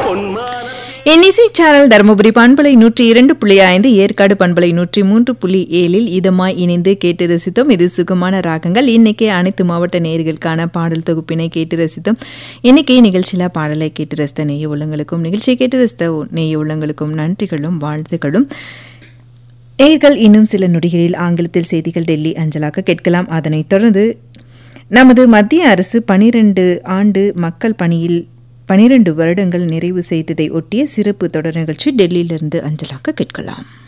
என் இசைச்சாரல் தருமபுரி பண்பலை நூற்றி இரண்டு புள்ளி ஐந்து ஏற்காடு பண்பலை நூற்றி மூன்று புள்ளி ஏழில் இதமாய் இணைந்து கேட்டு ரசித்தோம் இது சுகமான ராகங்கள் இன்னைக்கு அனைத்து மாவட்ட நேயர்களுக்கான பாடல் தொகுப்பினை கேட்டு ரசித்தோம் இன்னைக்கு நிகழ்ச்சியில பாடலை கேட்டு ரசித்த நெய்ய உள்ளங்களுக்கும் நிகழ்ச்சியை கேட்டு ரசித்த நெய்ய உள்ளங்களுக்கும் நன்றிகளும் வாழ்த்துக்களும் நேயர்கள் இன்னும் சில நொடிகளில் ஆங்கிலத்தில் செய்திகள் டெல்லி அஞ்சலாக கேட்கலாம் அதனைத் தொடர்ந்து நமது மத்திய அரசு பனிரெண்டு ஆண்டு மக்கள் பணியில் பனிரெண்டு வருடங்கள் நிறைவு செய்ததை ஒட்டிய சிறப்பு தொடர் நிகழ்ச்சி டெல்லியிலிருந்து அஞ்சலாக கேட்கலாம்